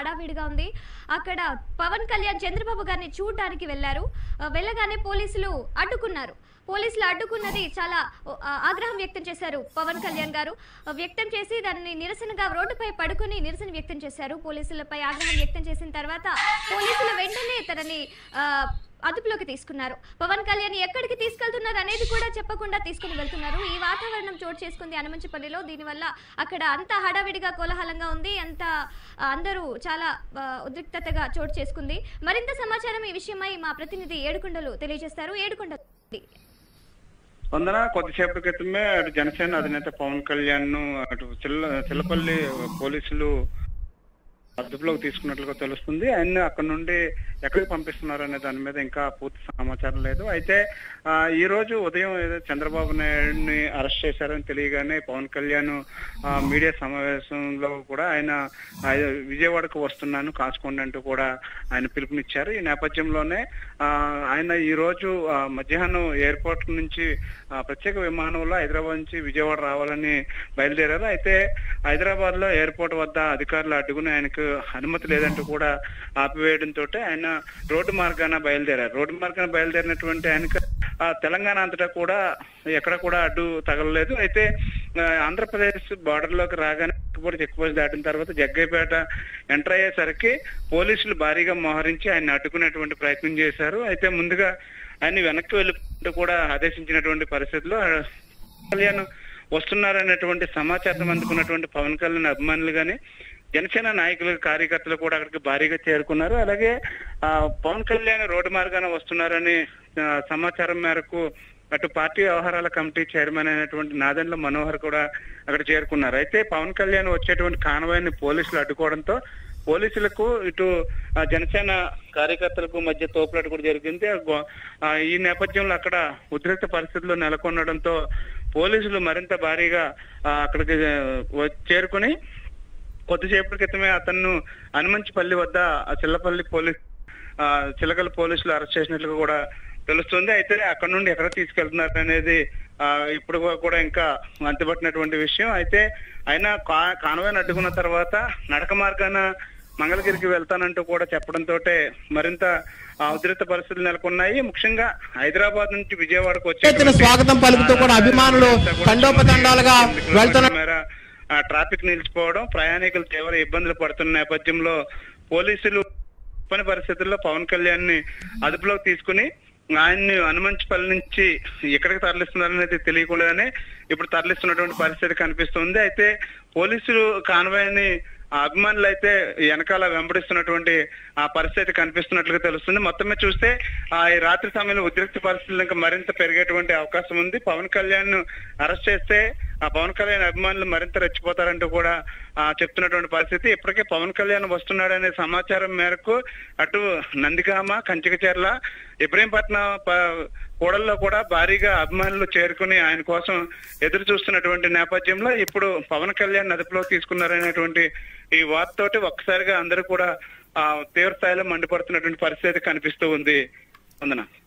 హడావిడిగా ఉంది అక్కడ పవన్ కళ్యాణ్ చంద్రబాబు గారిని చూడడానికి వెళ్లారు ఆ, వెళ్ళగానే పోలీసులు అడ్డుకున్నారు పోలీసులు అడ్డుకున్నది చాలా ఆ, ఆగ్రహం వ్యక్తం చేశారు పవన్ కళ్యాణ్ గారు ఆ, వ్యక్తం చేసి దాన్ని నిరసనగా రోడ్డుపై పడుకొని నిరసన వ్యక్తం చేశారు పోలీసులపై ఆగ్రహం వ్యక్తం చేసిన తర్వాత పోలీసులు వెంటనే తనని ఆ, అదుపులోకి తీసుకున్నారు పవన్ కళ్యాణ్ ఎక్కడికి తీసుకెళ్తున్నారు అనేది కూడా చెప్పకుండా తీసుకుని వెళ్తున్నారు ఈ వాతావరణం చోటు చేసుకుంది అనమంచిపల్లిలో దీనివల్ల అక్కడ అంత హడావిడిగా కోలాహలంగా ఉంది అంత ఆ, అందరూ చాలా ఆ, ఉద్రిక్తతగా చోటు చేసుకుంది మరింత సమాచారం ఈ విషయమై మా ప్రతినిధి ఏడుకొండలు తెలియజేస్తారు ఏడుకొండ వందన కొద్దిసేపటి క్రితమే అటు జనసేన అధినేత పవన్ కళ్యాణ్ ను అటు చిల్ల చిల్లపల్లి పోలీసులు అదుపులోకి తీసుకున్నట్లుగా తెలుస్తుంది ఆయన అక్కడ నుండి ఎక్కడికి పంపిస్తున్నారు అనే దాని మీద ఇంకా పూర్తి సమాచారం లేదు అయితే ఆ, ఈ రోజు ఉదయం ఏదో చంద్రబాబు నాయుడిని అరెస్ట్ చేశారని తెలియగానే పవన్ కళ్యాణ్ ఆ, మీడియా సమావేశంలో కూడా ఆయన ఆ, విజయవాడకు వస్తున్నాను కాసుకోండి అంటూ కూడా ఆయన పిలుపునిచ్చారు ఈ నేపథ్యంలోనే ఆ, ఆయన ఈ రోజు ఆ, మధ్యాహ్నం ఎయిర్పోర్ట్ నుంచి ఆ, ప్రత్యేక విమానంలో హైదరాబాద్ నుంచి విజయవాడ రావాలని బయలుదేరారు అయితే హైదరాబాద్ లో ఎయిర్పోర్ట్ వద్ద అధికారులు అడ్డుకుని ఆయనకు అనుమతి లేదంటూ కూడా ఆపివేయడంతో ఆయన రోడ్డు మార్గాన బయలుదేరారు రోడ్డు మార్గాన బయలుదేరినటువంటి ఆయనకు ఆ, తెలంగాణ అంతటా కూడా ఎక్కడ కూడా అడ్డు తగలలేదు అయితే ఆ, ఆంధ్రప్రదేశ్ బార్డర్ లోకి రాగానే చెక్కుపోటు చెక్కుపోటు దాటిన తర్వాత జగ్గైపేట ఎంటర్ అయ్యేసరికి పోలీసులు భారీగా మోహరించి ఆయన అడ్డుకునేటువంటి ప్రయత్నం చేశారు అయితే ముందుగా ఆయన వెనక్కి వెళ్ళిపోతూ కూడా ఆదేశించినటువంటి పరిస్థితుల్లో ఆ, కళ్యాణ్ వస్తున్నారనేటువంటి సమాచారం అందుకున్నటువంటి పవన్ కళ్యాణ్ అభిమానులు గాని జనసేన నాయకులు కార్యకర్తలు కూడా అక్కడికి భారీగా చేరుకున్నారు అలాగే ఆ పవన్ కళ్యాణ్ రోడ్డు మార్గాన వస్తున్నారని ఆ, సమాచారం మేరకు అటు పార్టీ వ్యవహారాల కమిటీ చైర్మన్ అయినటువంటి నాదెండ్ల మనోహర్ కూడా అక్కడ చేరుకున్నారు అయితే పవన్ కళ్యాణ్ వచ్చేటువంటి కాన్వాయ్ని పోలీసులు అడ్డుకోవడంతో పోలీసులకు ఇటు ఆ, జనసేన కార్యకర్తలకు మధ్య తోపులాట కూడా జరిగింది ఆ గో- ఆ, ఈ నేపథ్యంలో అక్కడ ఉద్రిక్త పరిస్థితులు నెలకొనడంతో పోలీసులు మరింత భారీగా ఆ, అక్కడికి ఆ, వ- చేరుకుని కొద్దిసేపటి క్రితమే అతను హనుమంచిపల్లి వద్ద ఆ చిల్లపల్లి పోలీస్ ఆ, చిలకల పోలీసులు అరెస్ట్ చేసినట్లుగా కూడా తెలుస్తుంది అయితే అక్కడ నుండి ఎక్కడ తీసుకెళ్తున్నారు అనేది ఆ, ఇప్పుడు కూడా ఇంకా అంతుపట్టినటువంటి విషయం అయితే ఆయన కా- కాన్వాయ్ని అడ్డుకున్న తర్వాత నడక మార్గాన మంగళగిరికి వెళ్తానంటూ కూడా చెప్పడంతో మరింత ఆ, ఉద్రిక్త పరిస్థితులు నెలకొన్నాయి ముఖ్యంగా హైదరాబాద్ నుంచి విజయవాడకు ఎత్తున స్వాగతం పలుకుతూ కూడా అభిమానులు తండోపతండాలుగా వెళ్తున్న మేర ఆ, ట్రాఫిక్ నిలిచిపోవడం ప్రయాణికులు తీవ్ర ఇబ్బందులు పడుతున్న నేపథ్యంలో పోలీసులు పని పరిస్థితుల్లో పవన్ కళ్యాణ్ ని అదుపులోకి తీసుకుని ఆయన్ని హనుమంచిపల్లి నుంచి ఎక్కడికి తరలిస్తున్నారనేది తెలియకుండానే ఇప్పుడు తరలిస్తున్నటువంటి పరిస్థితి కనిపిస్తుంది అయితే పోలీసులు కాన్వాయ్ని ఆ అభిమానులు అయితే వెనకాల వెంబడిస్తున్నటువంటి ఆ పరిస్థితి కనిపిస్తున్నట్లుగా తెలుస్తుంది మొత్తం మీద చూస్తే ఆ ఈ రాత్రి సమయంలో ఉద్రిక్త పరిస్థితులు ఇంకా మరింత పెరిగేటువంటి అవకాశం ఉంది పవన్ కళ్యాణ్ ను అరెస్ట్ చేస్తే ఆ పవన్ కళ్యాణ్ అభిమానులు మరింత రెచ్చిపోతారంటూ కూడా ఆ, చెప్తున్నటువంటి పరిస్థితి ఇప్పటికే పవన్ కళ్యాణ్ వస్తున్నాడనే సమాచారం మేరకు అటు నందిగామ కంచికచెర్ల ఇబ్రహీంపట్నం ప- కూడల్లో కూడా భారీగా అభిమానులు చేరుకుని ఆయన కోసం ఎదురు చూస్తున్నటువంటి నేపథ్యంలో ఇప్పుడు పవన్ కళ్యాణ్ అదుపులో తీసుకున్నారనేటువంటి ఈ వార్తతోటి ఒక్కసారిగా అందరూ కూడా ఆ తీవ్ర స్థాయిలో మండిపడుతున్నటువంటి పరిస్థితి కనిపిస్తూ ఉంది వందన